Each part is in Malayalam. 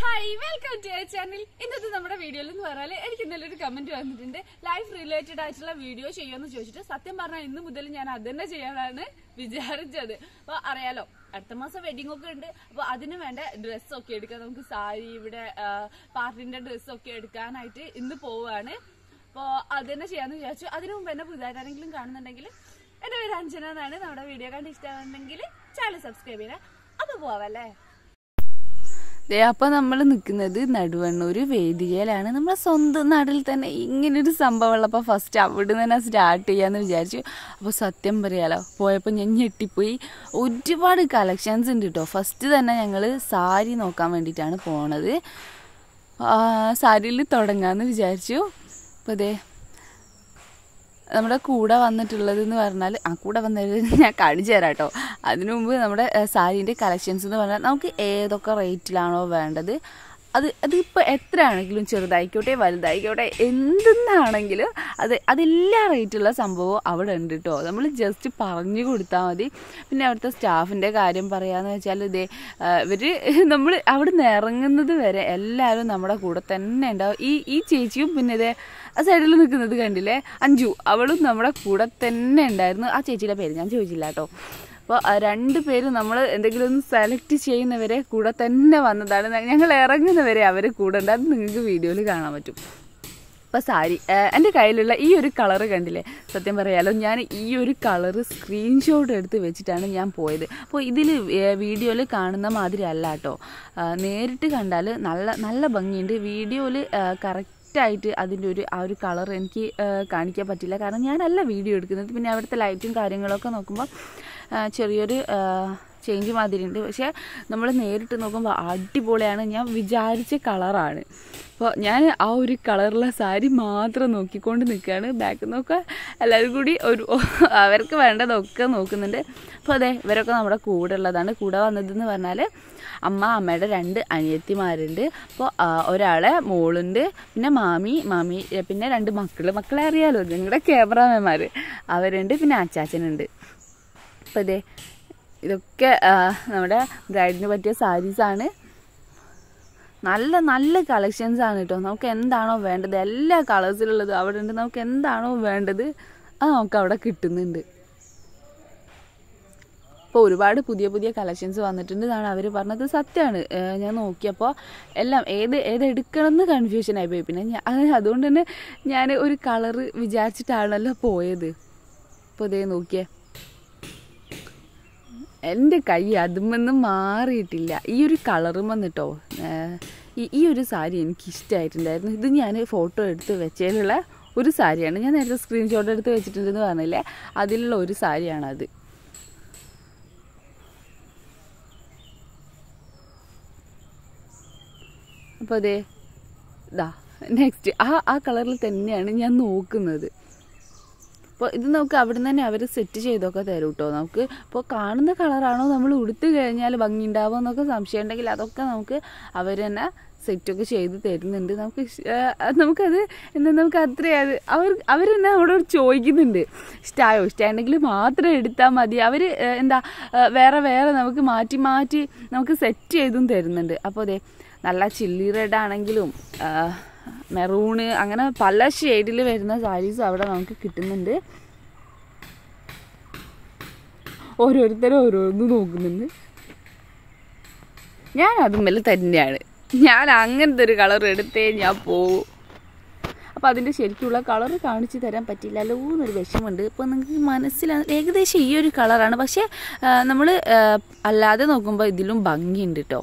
ഹായ് വെൽക്കം ടു ചാനൽ ഇന്നത്തെ നമ്മുടെ വീഡിയോയിൽ എന്ന് പറഞ്ഞാൽ എനിക്ക് ഇന്നലെ ഒരു കമന്റ് വന്നിട്ടുണ്ട് ലൈഫ് റിലേറ്റഡ് ആയിട്ടുള്ള വീഡിയോ ചെയ്യുമെന്ന് ചോദിച്ചിട്ട് സത്യം പറഞ്ഞാൽ ഇന്ന് മുതൽ ഞാൻ അത് തന്നെ ചെയ്യാനാണ് വിചാരിച്ചത് അപ്പൊ അറിയാലോ അടുത്ത മാസം വെഡിങ് ഒക്കെ ഉണ്ട് അപ്പൊ അതിന് വേണ്ട ഡ്രസ്സ് ഒക്കെ എടുക്കാൻ നമുക്ക് സാരി ഇവിടെ പാർട്ടിന്റെ ഡ്രസ്സ് ഒക്കെ എടുക്കാനായിട്ട് ഇന്ന് പോവുകയാണ് അപ്പോൾ അത് തന്നെ ചെയ്യാന്ന് വിചാരിച്ചു അതിനു മുമ്പ് എന്നെ പുതുതായിട്ട് ആരെങ്കിലും കാണുന്നുണ്ടെങ്കിൽ എന്റെ പേര് അഞ്ജന എന്നാണ് നമ്മുടെ വീഡിയോ കണ്ട് ഇഷ്ടമാണെന്നുണ്ടെങ്കിൽ ചാനൽ സബ്സ്ക്രൈബ് ചെയ്യാം അപ്പൊ പോവാല്ലേ ദേ അപ്പൊ നമ്മൾ നിൽക്കുന്നത് നടുവണ്ണൂർ വേദികയിലാണ് നമ്മുടെ സ്വന്തം നാട്ടിൽ തന്നെ ഇങ്ങനൊരു സംഭവം ഉള്ളപ്പോൾ ഫസ്റ്റ് അവിടെ തന്നെ സ്റ്റാർട്ട് ചെയ്യാന്ന് വിചാരിച്ചു അപ്പോൾ സത്യം പറയാലോ പോയപ്പോൾ ഞാൻ ഞെട്ടിപ്പോയി ഒരുപാട് കളക്ഷൻസ് ഉണ്ട് കേട്ടോ ഫസ്റ്റ് തന്നെ ഞങ്ങൾ സാരി നോക്കാൻ വേണ്ടിയിട്ടാണ് പോണത് സാരിയിൽ തുടങ്ങാമെന്ന് വിചാരിച്ചു അപ്പോൾ ദേ നമ്മുടെ കൂടെ വന്നിട്ടുള്ളത് എന്ന് പറഞ്ഞാൽ ആ കൂടെ വന്നത് ഞാൻ കാണിച്ചു തരാം കേട്ടോ അതിനു മുമ്പ് നമ്മുടെ സാരീൻ്റെ കളക്ഷൻസ് എന്ന് പറഞ്ഞാൽ നമുക്ക് ഏതൊക്കെ റേറ്റിലാണോ വേണ്ടത് അത് അതിപ്പോൾ എത്രയാണെങ്കിലും ചെറുതായിക്കോട്ടെ വലുതായിക്കോട്ടെ എന്തെന്നാണെങ്കിലും അത് അതെല്ലാ റേറ്റുള്ള സംഭവവും അവിടെ ഉണ്ട് കേട്ടോ നമ്മൾ ജസ്റ്റ് പറഞ്ഞു കൊടുത്താൽ മതി പിന്നെ അവിടുത്തെ സ്റ്റാഫിൻ്റെ കാര്യം പറയാന്ന് വെച്ചാൽ ഇതേ ഇവർ നമ്മൾ അവിടെ നിന്ന് ഇറങ്ങുന്നത് വരെ എല്ലാവരും നമ്മുടെ കൂടെ തന്നെ ഉണ്ടാവും ഈ ഈ ചേച്ചിയും പിന്നെ ഇതേ ആ സൈഡിൽ നിൽക്കുന്നത് കണ്ടില്ലേ അഞ്ജു അവളും നമ്മുടെ കൂടെ തന്നെ ഉണ്ടായിരുന്നു ആ ചേച്ചിയുടെ പേര് ഞാൻ ചോദിച്ചില്ല കേട്ടോ അപ്പോൾ രണ്ട് പേര് നമ്മൾ എന്തെങ്കിലും ഒന്ന് സെലക്ട് ചെയ്യുന്നവരെ കൂടെ തന്നെ വന്നതാണ് ഞങ്ങൾ ഇറങ്ങുന്നവരെ അവർ കൂടെ ഉണ്ട് അത് നിങ്ങൾക്ക് വീഡിയോയിൽ കാണാൻ പറ്റും അപ്പോൾ സാരി എൻ്റെ കയ്യിലുള്ള ഈ ഒരു കളറ് കണ്ടില്ലേ സത്യം പറയാലോ ഞാൻ ഈ ഒരു കളറ് സ്ക്രീൻഷോട്ട് എടുത്ത് വെച്ചിട്ടാണ് ഞാൻ പോയത് അപ്പോൾ ഇതിൽ വീഡിയോയിൽ കാണുന്ന മാതിരി അല്ല കേട്ടോ നേരിട്ട് കണ്ടാൽ നല്ല നല്ല ഭംഗിയുണ്ട് വീഡിയോയിൽ കറക്റ്റ് ആയിട്ട് അതിൻ്റെ ഒരു ആ ഒരു കളർ എനിക്ക് കാണിക്കാൻ പറ്റില്ല കാരണം ഞാനല്ല വീഡിയോ എടുക്കുന്നത് പിന്നെ അവിടുത്തെ ലൈറ്റും കാര്യങ്ങളൊക്കെ നോക്കുമ്പോൾ ചെറിയൊരു ചേഞ്ച് മാതിരി ഉണ്ട് പക്ഷേ നമ്മൾ നേരിട്ട് നോക്കുമ്പോൾ അടിപൊളിയാണ് ഞാൻ വിചാരിച്ച കളറാണ് അപ്പോൾ ഞാൻ ആ ഒരു കളറുള്ള സാരി മാത്രം നോക്കിക്കൊണ്ട് നിൽക്കുകയാണ് ബാക്ക് നോക്കുക എല്ലാവരും കൂടി ഒരു അവർക്ക് വേണ്ടതൊക്കെ നോക്കുന്നുണ്ട് അപ്പോൾ അതെ ഇവരൊക്കെ നമ്മുടെ കൂടെ ഉള്ളതാണ് കൂടെ വന്നതെന്ന് പറഞ്ഞാൽ അമ്മ അമ്മയുടെ രണ്ട് അനിയത്തിമാരുണ്ട് അപ്പോൾ ഒരാളെ മോളുണ്ട് പിന്നെ മാമി മാമി പിന്നെ രണ്ട് മക്കൾ മക്കളെ അറിയാലോ നിങ്ങളുടെ ക്യാമറാമാൻമാർ അവരുണ്ട് പിന്നെ അച്ചാച്ചനുണ്ട് അപ്പോൾ ഇതേ ഇതൊക്കെ നമ്മുടെ ബ്രൈഡിന് പറ്റിയ സാരീസാണ് നല്ല നല്ല കളക്ഷൻസ് ആണ് കേട്ടോ നമുക്ക് എന്താണോ വേണ്ടത് എല്ലാ കളേഴ്സിലുള്ളതും അവിടെ ഉണ്ട് നമുക്ക് എന്താണോ വേണ്ടത് അത് നമുക്ക് അവിടെ കിട്ടുന്നുണ്ട് ഇപ്പോൾ ഒരുപാട് പുതിയ പുതിയ കളക്ഷൻസ് വന്നിട്ടുണ്ട് എന്നാണ് അവർ പറഞ്ഞത് സത്യമാണ് ഞാൻ നോക്കിയപ്പോൾ എല്ലാം ഏത് ഏത് എടുക്കണമെന്ന് കൺഫ്യൂഷൻ ആയിപ്പോയി പിന്നെ ഞാൻ അതുകൊണ്ട് തന്നെ ഞാൻ ഒരു കളറ് വിചാരിച്ചിട്ടാണല്ലോ പോയത് ഇപ്പോൾ ഇതേ നോക്കിയേ എൻ്റെ കൈ അതുമെന്നും മാറിയിട്ടില്ല ഈ ഒരു കളറും വന്നിട്ടോ ഈ ഒരു സാരി എനിക്ക് ഇഷ്ടമായിട്ടുണ്ടായിരുന്നു ഇത് ഞാൻ ഫോട്ടോ എടുത്ത് വെച്ചതിലുള്ള ഒരു സാരിയാണ് ഞാൻ നേരത്തെ സ്ക്രീൻഷോട്ട് എടുത്ത് വെച്ചിട്ടുണ്ടെന്ന് പറഞ്ഞില്ലേ അതിലുള്ള ഒരു സാരിയാണത് അപ്പോൾ അതെ ഇതാ നെക്സ്റ്റ് ആ ആ കളറിൽ തന്നെയാണ് ഞാൻ നോക്കുന്നത് അപ്പോൾ ഇത് നമുക്ക് അവിടെ നിന്ന് തന്നെ അവർ സെറ്റ് ചെയ്തൊക്കെ തരും കേട്ടോ നമുക്ക് ഇപ്പോൾ കാണുന്ന കളറാണോ നമ്മൾ ഉടുത്ത് കഴിഞ്ഞാൽ ഭംഗി ഉണ്ടാവുമോ എന്നൊക്കെ സംശയം ഉണ്ടെങ്കിൽ അതൊക്കെ നമുക്ക് അവർ തന്നെ സെറ്റൊക്കെ ചെയ്ത് തരുന്നുണ്ട് നമുക്ക് നമുക്കത് എന്താ നമുക്ക് അത്രയും അത് അവർ അവർ തന്നെ നമ്മളോട് ചോദിക്കുന്നുണ്ട് ഇഷ്ടമായോ ഇഷ്ടമായിട്ടുണ്ടെങ്കിൽ മാത്രം എടുത്താൽ മതി അവർ എന്താ വേറെ വേറെ നമുക്ക് മാറ്റി മാറ്റി നമുക്ക് സെറ്റ് ചെയ്തും തരുന്നുണ്ട് അപ്പോൾ അതെ നല്ല ചില്ലി റെഡ് ആണെങ്കിലും മെറൂണ് അങ്ങനെ പല ഷെയ്ഡിൽ വരുന്ന സാരീസ് അവിടെ നമുക്ക് കിട്ടുന്നുണ്ട് ഓരോരുത്തരും ഓരോന്ന് നോക്കുന്നുണ്ട് ഞാൻ അതുമ്മൽ തന്നെയാണ് ഞാൻ അങ്ങനത്തെ ഒരു കളർ എടുത്തേ ഞാൻ പോവും അപ്പോൾ അതിൻ്റെ ശരിക്കുള്ള കളർ കാണിച്ചു തരാൻ പറ്റില്ലല്ലോ എന്നൊരു വിഷമമുണ്ട് ഇപ്പോൾ നിങ്ങൾക്ക് മനസ്സിലാണ് ഏകദേശം ഈ ഒരു കളറാണ് പക്ഷേ നമ്മൾ അല്ലാതെ നോക്കുമ്പോൾ ഇതിലും ഭംഗിയുണ്ട് കേട്ടോ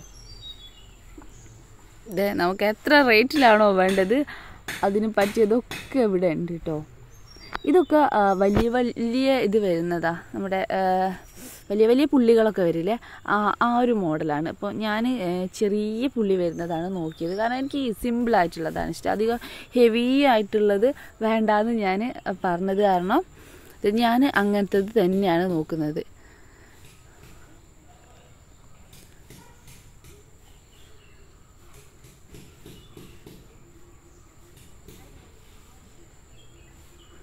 ഇത് നമുക്ക് എത്ര റേറ്റിലാണോ വേണ്ടത് അതിന് പറ്റിയതൊക്കെ ഇവിടെ ഉണ്ട് കേട്ടോ ഇതൊക്കെ വലിയ വലിയ ഇത് വരുന്നതാ നമ്മുടെ വലിയ വലിയ പുള്ളികളൊക്കെ വരില്ലേ ആ ആ ഒരു മോഡലാണ് അപ്പോൾ ഞാൻ ചെറിയ പുള്ളി വരുന്നതാണ് നോക്കിയത് കാരണം എനിക്ക് സിമ്പിളായിട്ടുള്ളതാണ് ഇഷ്ടം അധികം ഹെവി ആയിട്ടുള്ളത് വേണ്ടാന്ന് ഞാൻ പറഞ്ഞത് കാരണം ഞാൻ അങ്ങനത്തത് തന്നെയാണ് നോക്കുന്നത്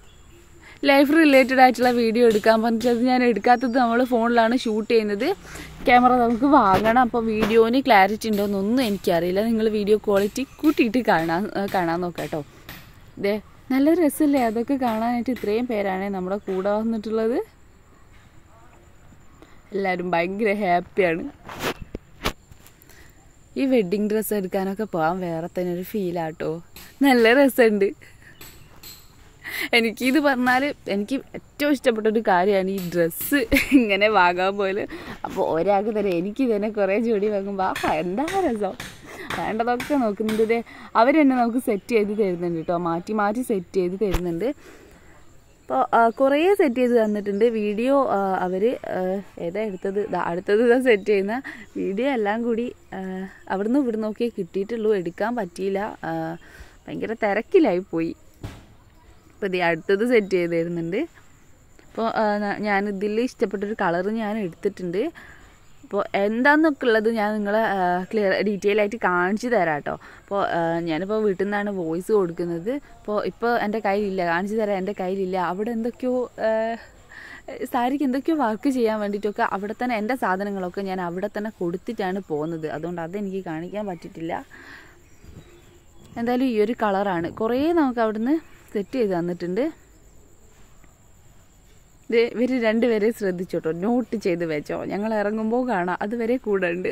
ലൈഫ് റിലേറ്റഡ് ആയിട്ടുള്ള വീഡിയോ എടുക്കാൻ പറഞ്ഞത് ഞാൻ എടുക്കാത്തത് നമ്മൾ ഫോണിലാണ് ഷൂട്ട് ചെയ്യുന്നത് ക്യാമറ നമുക്ക് വാങ്ങണം അപ്പോൾ വീഡിയോന് ക്ലാരിറ്റി ഉണ്ടോയെന്നൊന്നും എനിക്കറിയില്ല നിങ്ങൾ വീഡിയോ ക്വാളിറ്റി കൂട്ടിയിട്ട് കാണാൻ കാണാൻ നോക്കാം കേട്ടോ ഇതേ നല്ല രസമല്ലേ അതൊക്കെ കാണാനായിട്ട് ഇത്രയും പേരാണ് നമ്മുടെ കൂടെ വന്നിട്ടുള്ളത് എല്ലാവരും ഭയങ്കര ഹാപ്പിയാണ് ഈ വെഡ്ഡിങ് ഡ്രസ്സ് എടുക്കാനൊക്കെ പോകാൻ വേറെ തന്നെ ഒരു ഫീലാട്ടോ നല്ല രസമുണ്ട് എനിക്കിത് പറഞ്ഞാൽ എനിക്ക് ഏറ്റവും ഇഷ്ടപ്പെട്ട ഒരു കാര്യമാണ് ഈ ഡ്രസ്സ് ഇങ്ങനെ വാങ്ങാൻ പോലെ അപ്പോൾ ഒരാൾക്ക് തന്നെ എനിക്ക് തന്നെ കുറേ ജോഡി വാങ്ങുമ്പോൾ ആ എന്താ രസം വേണ്ടതൊക്കെ നോക്കുന്നുണ്ട് ഇതേ അവർ തന്നെ നമുക്ക് സെറ്റ് ചെയ്ത് തരുന്നുണ്ട് കേട്ടോ മാറ്റി മാറ്റി സെറ്റ് ചെയ്ത് തരുന്നുണ്ട് അപ്പോൾ കുറേ സെറ്റ് ചെയ്ത് തന്നിട്ടുണ്ട് വീഡിയോ അവർ ഏതാ എടുത്തത് ദാ അടുത്തത് ഇതാ സെറ്റ് ചെയ്യുന്ന വീഡിയോ എല്ലാം കൂടി ആ, അവിടുന്ന് ഇവിടുന്ന് നോക്കിയേ കിട്ടിയിട്ടുള്ളൂ എടുക്കാൻ പറ്റിയില്ല ആ, ഭയങ്കര തിരക്കിലായി പോയി അപ്പോൾ ഇത് അടുത്തത് സെറ്റ് ചെയ്ത് തരുന്നുണ്ട് അപ്പോൾ ഞാൻ ഇതിൽ ഇഷ്ടപ്പെട്ടൊരു കളറ് ഞാൻ എടുത്തിട്ടുണ്ട് അപ്പോൾ എന്താന്നൊക്കെ ഉള്ളത് ഞാൻ നിങ്ങളെ ക്ലിയർ ഡീറ്റെയിൽ ആയിട്ട് കാണിച്ചു തരാം കേട്ടോ അപ്പോൾ ഞാനിപ്പോൾ വീട്ടിൽ നിന്നാണ് വോയിസ് കൊടുക്കുന്നത് അപ്പോൾ ഇപ്പോൾ എൻ്റെ കയ്യിലില്ല കാണിച്ചു തരാം എൻ്റെ കയ്യിലില്ല അവിടെ എന്തൊക്കെയോ ആ, സാരിക്ക് എന്തൊക്കെയോ വർക്ക് ചെയ്യാൻ വേണ്ടിയിട്ടൊക്കെ അവിടെ തന്നെ എൻ്റെ സാധനങ്ങളൊക്കെ ഞാൻ അവിടെ തന്നെ കൊടുത്തിട്ടാണ് പോകുന്നത് അതുകൊണ്ട് അതെനിക്ക് കാണിക്കാൻ പറ്റിയിട്ടില്ല എന്തായാലും ഈ ഒരു കളറാണ് കുറേ നമുക്ക് അവിടുന്ന് സെറ്റ് ചെയ്ത് തന്നിട്ടുണ്ട് ഇത് ഇവർ രണ്ടുപേരെ ശ്രദ്ധിച്ചോട്ടോ നോട്ട് ചെയ്ത് വെച്ചോ ഞങ്ങൾ ഇറങ്ങുമ്പോൾ കാണാം അതുവരെ കൂടെ ഉണ്ട്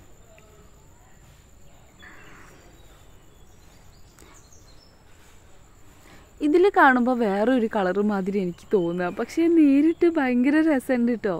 ഇതിൽ കാണുമ്പോൾ വേറൊരു കളറ് മാതിരി എനിക്ക് തോന്നുക പക്ഷേ നേരിട്ട് ഭയങ്കര രസമുണ്ട് കേട്ടോ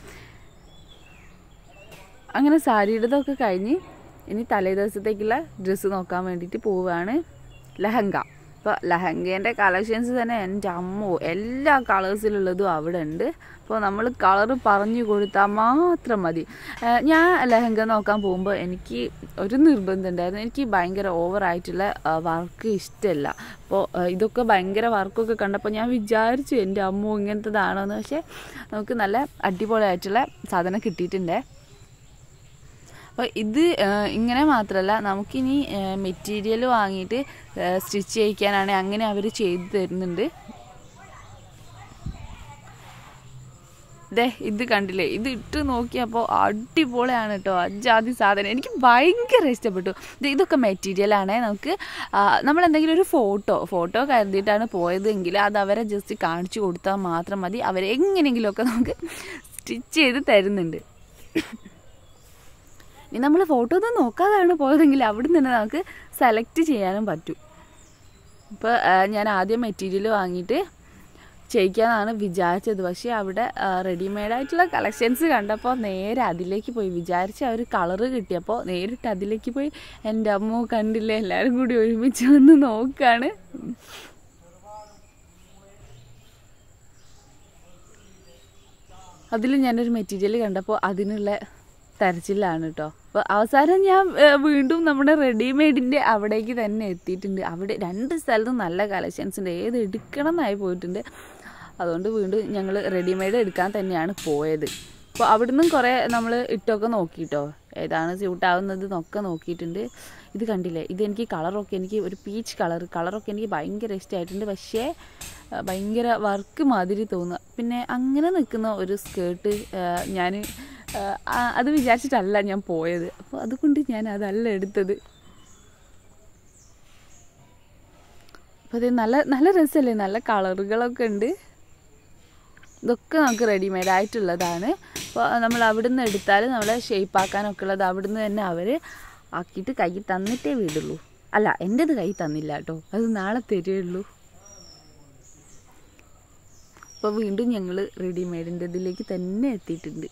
അങ്ങനെ സാരിയുടേതൊക്കെ കഴിഞ്ഞ് ഇനി തലേ ദിവസത്തേക്കുള്ള ഡ്രസ്സ് നോക്കാൻ വേണ്ടിയിട്ട് പോവുകയാണ് ലഹങ്ക അപ്പോൾ ലഹങ്കേൻ്റെ കളക്ഷൻസ് തന്നെ എൻ്റെ അമ്മോ എല്ലാ കളേഴ്സിലുള്ളതും അവിടെ ഉണ്ട് അപ്പോൾ നമ്മൾ കളറ് പറഞ്ഞു കൊടുത്താൽ മാത്രം മതി ഏഹ് ഞാൻ ലഹങ്ക നോക്കാൻ പോകുമ്പോൾ എനിക്ക് ഒരു നിർബന്ധം ഉണ്ടായിരുന്നു എനിക്ക് ഭയങ്കര ഓവറായിട്ടുള്ള വർക്ക് ഇഷ്ടമല്ല അപ്പോൾ ഇതൊക്കെ ഭയങ്കര വർക്കൊക്കെ കണ്ടപ്പോൾ ഞാൻ വിചാരിച്ചു എൻ്റെ അമ്മോ ഇങ്ങനത്തതാണോ എന്ന് പക്ഷേ നമുക്ക് നല്ല അടിപൊളിയായിട്ടുള്ള സാധനം കിട്ടിയിട്ടുണ്ടേ അപ്പോൾ ഇത് ആ, ഇങ്ങനെ മാത്രമല്ല നമുക്കിനി മെറ്റീരിയൽ വാങ്ങിയിട്ട് സ്റ്റിച്ച് ചെയ്യിക്കാനാണ് അങ്ങനെ അവർ ചെയ്തു തരുന്നുണ്ട് ദേ ഇത് കണ്ടില്ലേ ഇത് ഇട്ട് നോക്കിയപ്പോൾ അടിപൊളിയാണ് കേട്ടോ അജാതി സാധനം എനിക്ക് ഭയങ്കര ഇഷ്ടപ്പെട്ടു ഇത് ഇതൊക്കെ മെറ്റീരിയലാണ് നമുക്ക് ആ, നമ്മൾ എന്തെങ്കിലും ഒരു ഫോട്ടോ ഫോട്ടോ കരുതിയിട്ടാണ് പോയതെങ്കിൽ അത് അവരെ ജസ്റ്റ് കാണിച്ചു കൊടുത്താൽ മാത്രം മതി അവരെങ്ങനെയെങ്കിലുമൊക്കെ നമുക്ക് സ്റ്റിച്ച് ചെയ്ത് തരുന്നുണ്ട് ഇനി നമ്മൾ ഫോട്ടോ ഒന്നും നോക്കാതാണ് പോയതെങ്കിൽ അവിടെ നിന്ന് നമുക്ക് സെലക്ട് ചെയ്യാനും പറ്റും ഇപ്പോൾ ഞാൻ ആദ്യം മെറ്റീരിയൽ വാങ്ങിയിട്ട് ചെയ്യിക്കാനാണ് വിചാരിച്ചത് പക്ഷേ അവിടെ റെഡിമെയ്ഡ് ആയിട്ടുള്ള കളക്ഷൻസ് കണ്ടപ്പോൾ നേരെ അതിലേക്ക് പോയി വിചാരിച്ച ആ ഒരു കളറ് കിട്ടിയപ്പോൾ നേരിട്ട് അതിലേക്ക് പോയി എൻ്റെ അമ്മ കണ്ടില്ലേ എല്ലാവരും കൂടി ഒരുമിച്ച് വന്ന് നോക്കാണ് അതിൽ ഞാനൊരു മെറ്റീരിയൽ കണ്ടപ്പോൾ അതിനുള്ള തെരച്ചിലാണ് കേട്ടോ അപ്പോൾ അവസാനം ഞാൻ ഏ, വീണ്ടും നമ്മുടെ റെഡിമെയ്ഡിൻ്റെ അവിടേക്ക് തന്നെ എത്തിയിട്ടുണ്ട് അവിടെ രണ്ട് സ്ഥലത്തും നല്ല കളക്ഷൻസ് ഉണ്ട് ഏത് എടുക്കണം എന്നായി പോയിട്ടുണ്ട് അതുകൊണ്ട് വീണ്ടും ഞങ്ങൾ റെഡിമെയ്ഡ് എടുക്കാൻ തന്നെയാണ് പോയത് അപ്പോൾ അവിടുന്ന് കുറേ നമ്മൾ ഇട്ടൊക്കെ നോക്കിട്ടോ ഏതാണ് സ്യൂട്ടാവുന്നത് എന്നൊക്കെ നോക്കിയിട്ടുണ്ട് ഇത് കണ്ടില്ലേ ഇത് എനിക്ക് കളറൊക്കെ എനിക്ക് ഒരു പീച്ച് കളർ കളറൊക്കെ എനിക്ക് ഭയങ്കര ഇഷ്ടമായിട്ടുണ്ട് പക്ഷേ ആ, ഭയങ്കര വർക്ക് മാതിരി തോന്നുക പിന്നെ അങ്ങനെ നിൽക്കുന്ന ഒരു സ്കേർട്ട് ഞാൻ അത് വിചാരിച്ചിട്ടല്ല ഞാൻ പോയത് അപ്പോൾ അതുകൊണ്ട് ഞാൻ അതല്ല എടുത്തത് അപ്പോൾ അത് നല്ല നല്ല രസമല്ലേ നല്ല കളറുകളൊക്കെ ഉണ്ട് ഇതൊക്കെ നമുക്ക് റെഡിമെയ്ഡ് ആയിട്ടുള്ളതാണ് അപ്പോൾ നമ്മൾ അവിടുന്ന് എടുത്താൽ നമ്മളെ ഷേപ്പ് ആക്കാനൊക്കെ ഉള്ളത് അവിടുന്ന് തന്നെ അവർ ആക്കിയിട്ട് കൈ തന്നിട്ടേ വിടുള്ളൂ അല്ല എൻ്റെത് കൈ തന്നില്ല കേട്ടോ അത് നാളെ തരുള്ളൂ അപ്പോൾ വീണ്ടും ഞങ്ങൾ റെഡിമെയ്ഡിൻ്റെ ഇതിലേക്ക് തന്നെ എത്തിയിട്ടുണ്ട്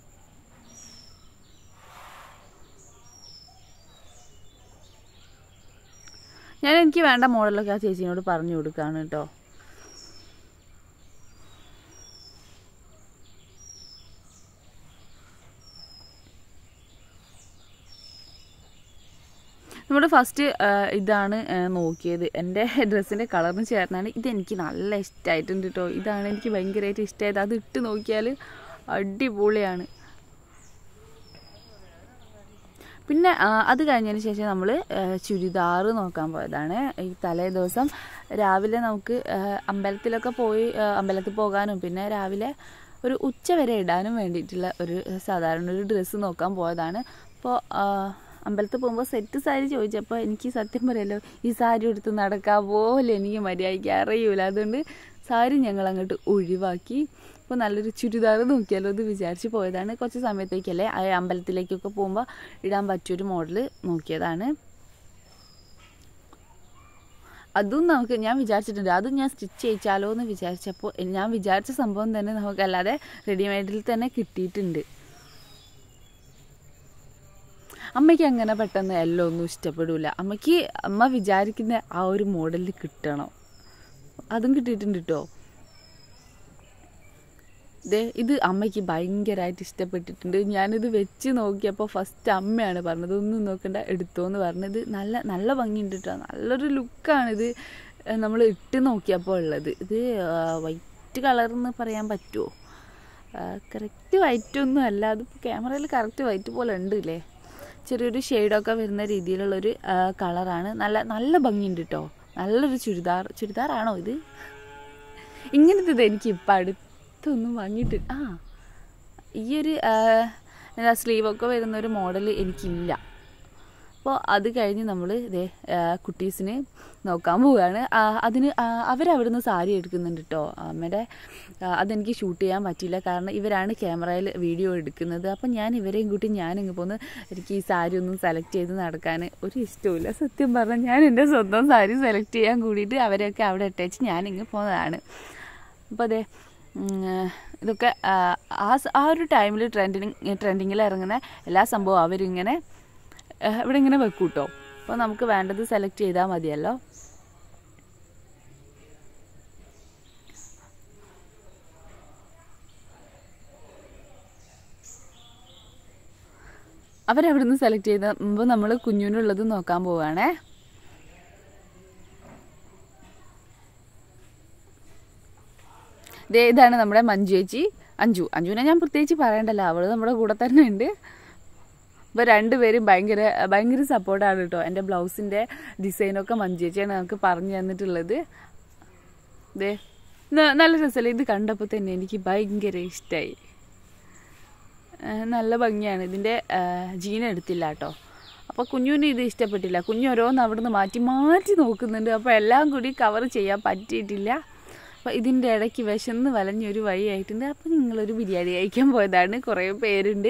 ഞാൻ എനിക്ക് വേണ്ട മോഡലൊക്കെ ആ ചേച്ചിനോട് പറഞ്ഞു കൊടുക്കുകയാണ് കേട്ടോ നമ്മുടെ ഫസ്റ്റ് ഇതാണ് ആ, നോക്കിയത് എൻ്റെ ഡ്രസ്സിൻ്റെ കളറിന് ചേർന്നാണ് ഇതെനിക്ക് നല്ല ഇഷ്ടമായിട്ടുണ്ട് കേട്ടോ ഇതാണ് എനിക്ക് ഭയങ്കരമായിട്ട് ഇഷ്ടമായത് അത് ഇട്ട് നോക്കിയാൽ അടിപൊളിയാണ് പിന്നെ ആ, അത് കഴിഞ്ഞതിന് ശേഷം നമ്മൾ ചുരിദാർ നോക്കാൻ പോയതാണ് ഈ തലേ ദിവസം രാവിലെ നമുക്ക് ആ, അമ്പലത്തിലൊക്കെ പോയി ആ, അമ്പലത്തിൽ പോകാനും പിന്നെ രാവിലെ ഒരു ഉച്ച വരെ ഇടാനും വേണ്ടിയിട്ടുള്ള ഒരു സാധാരണ ഒരു ഡ്രസ്സ് നോക്കാൻ പോയതാണ് അപ്പോൾ അമ്പലത്തിൽ പോകുമ്പോൾ സെറ്റ് സാരി ചോദിച്ചപ്പോൾ എനിക്ക് സത്യം പറയല്ലോ ഈ സാരി എടുത്ത് നടക്കാൻ പോലെ എനിക്ക് മര്യാദയ്ക്ക് അറിയൂല അതുകൊണ്ട് സാരി ഞങ്ങൾ അങ്ങോട്ട് ഒഴിവാക്കി അപ്പോൾ നല്ലൊരു ചുരിദാർ നോക്കിയാലോ എന്ന് വിചാരിച്ച് പോയതാണ് കുറച്ച് സമയത്തേക്കല്ലേ ആ അമ്പലത്തിലേക്കൊക്കെ പോകുമ്പോൾ ഇടാൻ പറ്റിയൊരു മോഡൽ നോക്കിയതാണ് അതും നമുക്ക് ഞാൻ വിചാരിച്ചിട്ടുണ്ട് അതും ഞാൻ സ്റ്റിച്ച് ചെയ്യിച്ചാലോ എന്ന് വിചാരിച്ചപ്പോൾ ഞാൻ വിചാരിച്ച സംഭവം തന്നെ നമുക്കല്ലാതെ റെഡിമെയ്ഡിൽ തന്നെ കിട്ടിയിട്ടുണ്ട് അമ്മയ്ക്ക് അങ്ങനെ പെട്ടെന്ന് എല്ലാം ഒന്നും ഇഷ്ടപ്പെടില്ല അമ്മയ്ക്ക് അമ്മ വിചാരിക്കുന്ന ആ ഒരു മോഡലിൽ കിട്ടണം അതും കിട്ടിയിട്ടുണ്ട് കേട്ടോ ദേ ഇത് അമ്മയ്ക്ക് ഭയങ്കരമായിട്ട് ഇഷ്ടപ്പെട്ടിട്ടുണ്ട് ഞാനിത് വെച്ച് നോക്കിയപ്പോൾ ഫസ്റ്റ് അമ്മയാണ് പറഞ്ഞത് ഒന്നും നോക്കണ്ട എടുത്തോ എന്ന് പറഞ്ഞത് നല്ല നല്ല ഭംഗിയുണ്ട് കേട്ടോ നല്ലൊരു ലുക്കാണിത് നമ്മൾ ഇട്ട് നോക്കിയപ്പോൾ ഉള്ളത് ഇത് വൈറ്റ് കളർ എന്ന് പറയാൻ പറ്റുമോ കറക്റ്റ് വൈറ്റ് ഒന്നും അല്ല അത് ക്യാമറയിൽ കറക്റ്റ് വൈറ്റ് പോലെ ഉണ്ട് ഇല്ലേ ചെറിയൊരു ഷെയ്ഡൊക്കെ വരുന്ന രീതിയിലുള്ളൊരു കളറാണ് നല്ല നല്ല ഭംഗിയുണ്ട് കേട്ടോ നല്ലൊരു ചുരിദാർ ചുരിദാറാണോ ഇത് ഇങ്ങനത്തെ ഇത് എനിക്ക് ഇപ്പം അടുത്തൊന്നും വാങ്ങിയിട്ട് ആ ഈ ഒരു എന്താ സ്ലീവൊക്കെ വരുന്ന ഒരു മോഡൽ എനിക്കില്ല അപ്പോൾ അത് കഴിഞ്ഞ് നമ്മൾ ഇതേ കുട്ടീസിന് നോക്കാൻ പോവുകയാണ് ആ, അതിന് ആ, അവരവിടുന്ന് സാരി എടുക്കുന്നുണ്ട് കേട്ടോ അമ്മയുടെ ആ, അതെനിക്ക് ഷൂട്ട് ചെയ്യാൻ പറ്റിയില്ല കാരണം ഇവരാണ് ക്യാമറയിൽ വീഡിയോ എടുക്കുന്നത് അപ്പം ഞാൻ ഇവരെയും കൂട്ടി ഞാനിങ്ങ് പോന്ന് എനിക്ക് ഈ സാരി ഒന്നും സെലക്ട് ചെയ്ത് നടക്കാൻ ഒരു ഇഷ്ടമില്ല സത്യം പറഞ്ഞാൽ ഞാൻ എൻ്റെ സ്വന്തം സാരി സെലക്ട് ചെയ്യാൻ കൂടിയിട്ട് അവരെയൊക്കെ അവിടെ ഇട്ടേച്ച് ഞാനിങ്ങ് പോകുന്നതാണ് അപ്പോൾ അതെ ഉം, ഇതൊക്കെ ആ, ആ സ- ആ ഒരു ടൈമിൽ ട്രെൻഡിങ് ട്രെൻഡിങ്ങിൽ ഇറങ്ങുന്ന എല്ലാ സംഭവവും അവരിങ്ങനെ ആ, ഇവിടെ ഇങ്ങനെ വെക്കും കേട്ടോ അപ്പോൾ നമുക്ക് വേണ്ടത് സെലക്ട് ചെയ്താൽ മതിയല്ലോ അവരവിടുന്ന് സെലക്ട് ചെയ്യുമ്പോൾ നമ്മൾ കുഞ്ഞിനുള്ളത് നോക്കാൻ പോവുകയാണേ ദേ ഇതാണ് നമ്മുടെ മഞ്ജു ചേച്ചി അഞ്ജു അഞ്ജുവിനെ ഞാൻ പ്രത്യേകിച്ച് പറയണ്ടല്ലോ അവള് നമ്മുടെ കൂടെ തന്നെ ഉണ്ട് അപ്പോൾ രണ്ടുപേരും ഭയങ്കര ഭയങ്കര സപ്പോർട്ടാണ് കേട്ടോ എൻ്റെ ബ്ലൗസിൻ്റെ ഡിസൈനൊക്കെ മഞ്ജു ചേച്ചിയാണ് നമുക്ക് പറഞ്ഞു തന്നിട്ടുള്ളത് ദേ ന- നല്ല രസമല്ലേ ഇത് കണ്ടപ്പോൾ തന്നെ എനിക്ക് ഭയങ്കര ഇഷ്ടമായി നല്ല ഭംഗിയാണ് ഇതിൻ്റെ ജീന എടുത്തില്ല കേട്ടോ അപ്പോൾ കുഞ്ഞുവിന് ഇത് ഇഷ്ടപ്പെട്ടില്ല കുഞ്ഞു ഓരോന്ന് അവിടുന്ന് മാറ്റി മാറ്റി നോക്കുന്നുണ്ട് അപ്പോൾ എല്ലാം കൂടി കവർ ചെയ്യാൻ പറ്റിയിട്ടില്ല അപ്പോൾ ഇതിൻ്റെ ഇടയ്ക്ക് വിശന്ന് വലഞ്ഞൊരു വഴിയായിട്ടുണ്ട് അപ്പോൾ നിങ്ങളൊരു ബിരിയാണി കഴിക്കാൻ പോയതാണ് കുറേ പേരുണ്ട്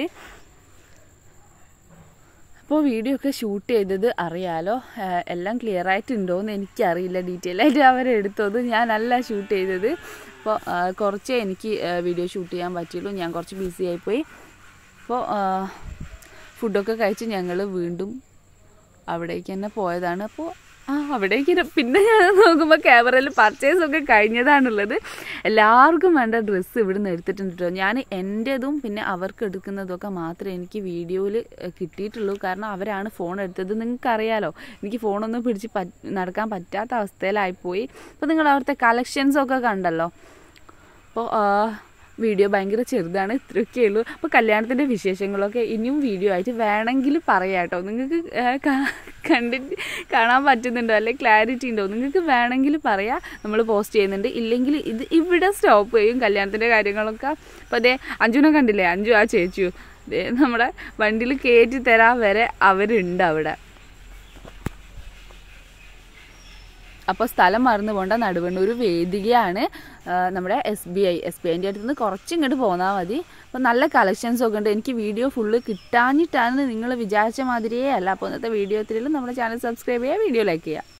അപ്പോൾ വീഡിയോ ഒക്കെ ഷൂട്ട് ചെയ്തത് അറിയാലോ ഏഹ് എല്ലാം ക്ലിയർ ആയിട്ടുണ്ടോയെന്ന് എനിക്കറിയില്ല ഡീറ്റെയിൽ ആയിട്ട് അവരെടുത്തത് ഞാനല്ല ഷൂട്ട് ചെയ്തത് അപ്പോൾ കുറച്ചേ എനിക്ക് വീഡിയോ ഷൂട്ട് ചെയ്യാൻ പറ്റുള്ളൂ ഞാൻ കുറച്ച് ബിസി ആയിപ്പോയി അപ്പോൾ ഫുഡൊക്കെ കഴിച്ച് ഞങ്ങൾ വീണ്ടും അവിടേക്ക് തന്നെ പോയതാണ് അപ്പോൾ ആ അവിടേക്ക് ര- പിന്നെ ഞാൻ നോക്കുമ്പോൾ ക്യാമറയിൽ പർച്ചേസ് ഒക്കെ കഴിഞ്ഞതാണുള്ളത് എല്ലാവർക്കും വേണ്ട ഡ്രസ്സ് ഇവിടെ നിന്ന് എടുത്തിട്ടുണ്ട് കേട്ടോ ഞാൻ എൻ്റെതും പിന്നെ അവർക്ക് എടുക്കുന്നതൊക്കെ മാത്രമേ എനിക്ക് വീഡിയോയിൽ കിട്ടിയിട്ടുള്ളൂ കാരണം അവരാണ് ഫോൺ എടുത്തത് നിങ്ങൾക്കറിയാലോ എനിക്ക് ഫോണൊന്നും പിടിച്ച് പറ്റ് നടക്കാൻ പറ്റാത്ത അവസ്ഥയിലായിപ്പോയി അപ്പോൾ നിങ്ങൾ അവിടുത്തെ കളക്ഷൻസൊക്കെ കണ്ടല്ലോ അപ്പോൾ വീഡിയോ ഭയങ്കര ചെറുതാണ് ഇത്രയൊക്കെ ഉള്ളൂ അപ്പോൾ കല്യാണത്തിൻ്റെ വിശേഷങ്ങളൊക്കെ ഇനിയും വീഡിയോ ആയിട്ട് വേണമെങ്കിൽ പറയാം കേട്ടോ നിങ്ങൾക്ക് കണ്ടിട്ട് കാണാൻ പറ്റുന്നുണ്ടോ അല്ലെ ക്ലാരിറ്റി ഉണ്ടോ നിങ്ങൾക്ക് വേണമെങ്കിൽ പറയാം നമ്മൾ പോസ്റ്റ് ചെയ്യുന്നുണ്ട് ഇല്ലെങ്കിൽ ഇത് ഇവിടെ സ്റ്റോപ്പ് ചെയ്യും കല്യാണത്തിൻ്റെ കാര്യങ്ങളൊക്കെ അപ്പോൾ അതേ അഞ്ജുനെ കണ്ടില്ലേ അഞ്ജു ആ ചേച്ചിയോ ദേ നമ്മുടെ വണ്ടിയിൽ കയറ്റി തരാൻ വരെ അവരുണ്ട് അവിടെ അപ്പോൾ സ്ഥലം മറന്നു പോകേണ്ട നടുവണ്ണൂർ വേദികയാണ് ആ, നമ്മുടെ S B I S B ഐൻ്റെ അടുത്ത് നിന്ന് കുറച്ച് ഇങ്ങോട്ട് പോന്നാൽ മതി അപ്പോൾ നല്ല കളക്ഷൻസ് ഒക്കെ ഉണ്ട് എനിക്ക് വീഡിയോ ഫുള്ള് കിട്ടാഞ്ഞിട്ടാണ് നിങ്ങൾ വിചാരിച്ച മാതിരിയേ അല്ല അപ്പോൾ ഇന്നത്തെ വീഡിയോ എത്തിയാലും നമ്മുടെ ചാനൽ സബ്സ്ക്രൈബ് ചെയ്യുക വീഡിയോ ലൈക്ക് ചെയ്യുക